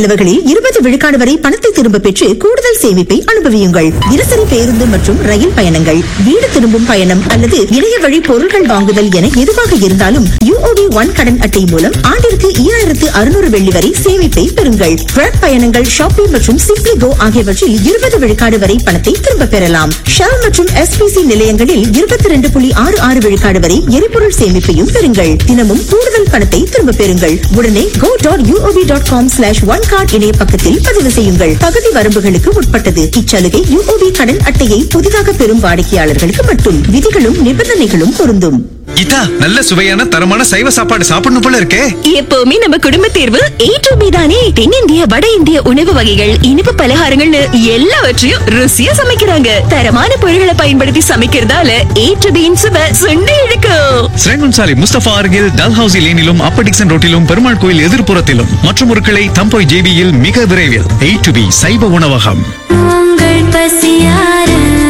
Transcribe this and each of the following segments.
செலவுகளில் இருபது விழுக்காடு வரை பணத்தை திரும்ப பெற்று கூடுதல் சேமிப்பை அனுபவியுங்கள் தினசரி பேருந்து மற்றும் ரயில் பயணங்கள் வீடு திரும்பும் பயணம் அல்லது இணைய வழி பொருட்கள் வாங்குதல் என எதுவாக இருந்தாலும் யூஓபி ஒன் கடன் அட்டை மூலம் ஆண்டிற்கு ஈராயிரத்து அறுநூறு வெள்ளி வரை சேமிப்பை பெறுங்கள் ட்ரக் பயணங்கள் ஷாப்பிங் மற்றும் சிப்ளி கோ ஆகியவற்றில் இருபது விழுக்காடு வரை பணத்தை திரும்ப பெறலாம் ஷெல் மற்றும் எஸ்பிசி நிலையங்களில் இருபத்தி ரெண்டு புள்ளி ஆறு ஆறு விழுக்காடு வரை எரிபொருள் சேமிப்பையும் பெறுங்கள் தினமும் கூடுதல் பணத்தை திரும்ப பெறுங்கள் உடனே go dot UOB dot com slash one card இணைய பக்கத்தில் பதிவு செய்யுங்கள் தகுதி வரம்புகளுக்கு உட்பட்டது இச்சலுகை யூஓபி கடன் அட்டையை புதிதாக பெறும் வாடிக்கையாளர்களுக்கு மட்டும் விதிகளும் நிபந்தனைகளும் பொருந்தும் கீதா நல்ல சுவையான தரமான சைவ சாப்பாடு சாப்பிடணும் போல இருக்கே எப்பவுமே நம்ம குடும்ப தேர்வு ஏ டு பி தானே தென்னிந்திய வட இந்திய உணவு வகைகள் இனிப்பு பலகாரங்கள்னு எல்லாவற்றையும் ருசியா சமைக்கிறாங்க தரமான பொருட்களை பயன்படுத்தி சமைக்கிறதால ஏ டு பியின் சுவை சுண்டி இழுக்கும் ஸ்ரேங்குன்சாலி முஸ்தபா அருகில் டல்ஹவுசி லேனிலும் அப்பர் டிக்சன் ரோட்டிலும் பெருமாள் கோயில் எதிர்ப்புறத்திலும் மற்றும் ஒரு கிளை தம்போய் ஜேபியில் மிக விரைவில் A to B சைவ உணவகம் உங்கள் பசியார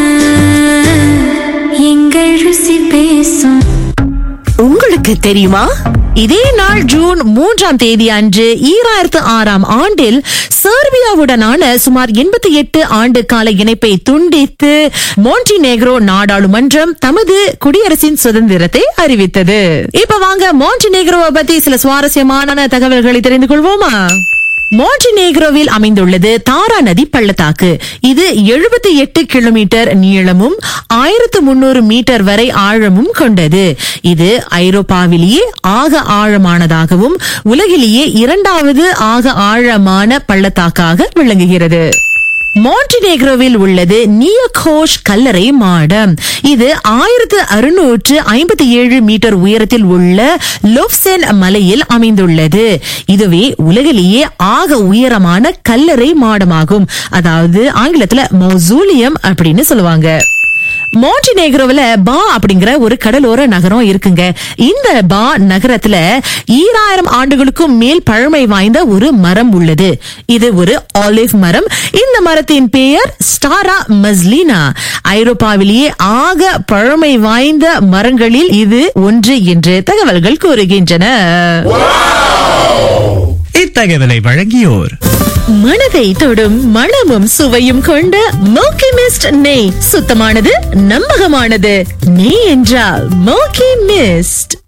எங்கள் ருசி பேசும் உங்களுக்கு தெரியுமா இதே நாள் ஜூன் மூன்றாம் தேதி அன்று ஈராயிரத்து ஆறாம் ஆண்டில் செர்பியாவுடனான சுமார் எண்பத்தி எட்டு ஆண்டு கால இணைப்பை துண்டித்து மோன்டினேக்ரோ நாடாளுமன்றம் தமது குடியரசின் சுதந்திரத்தை அறிவித்தது இப்ப வாங்க மோன்டினேக்ரோவை பத்தி சில சுவாரஸ்யமான தகவல்களை தெரிந்து கொள்வோமா மோன்டினேக்ரோவில் அமைந்துள்ளது தாரா நதி பள்ளத்தாக்கு இது எழுபத்தி எட்டு கிலோமீட்டர் நீளமும் ஆயிரத்து முன்னூறு மீட்டர் வரை ஆழமும் கொண்டது இது ஐரோப்பாவிலேயே ஆக ஆழமானதாகவும் உலகிலேயே இரண்டாவது ஆக ஆழமான பள்ளத்தாக்காக விளங்குகிறது மாண்டினேக்ரோவில் உள்ளது நியகோஷ் கல்லறை மாடம் இது ஆயிரத்து அறுநூற்று ஐம்பத்தி ஏழு மீட்டர் உயரத்தில் உள்ள லோப்சென் மலையில் அமைந்துள்ளது இதுவே உலகிலேயே ஆக உயரமான கல்லறை மாடமாகும் அதாவது ஆங்கிலத்துல மௌசூலியம் அப்படின்னு சொல்லுவாங்க மாண்டினேக்ரோவில் பா அப்படிங்கிற ஒரு கடலோர நகரம் இருக்குங்க இந்த பா நகரத்துல ஈராயிரம் ஆண்டுகளுக்கும் மேல் பழமை வாய்ந்த ஒரு மரம் உள்ளது இது ஒரு ஆலிவ் மரம் இந்த மரத்தின் பெயர் ஸ்டாரா மஸ்லினா ஐரோப்பாவிலேயே ஆக பழமை வாய்ந்த மரங்களில் இது ஒன்று என்று தகவல்கள் கூறுகின்றன இத்தகவலை வழங்கியோர் மனதை தொடும் மணமும் சுவையும் கொண்ட மோக்கி மிஸ்ட் நெய் சுத்தமானது நம்பகமானது நெய் என்றால் மோக்கி மிஸ்ட்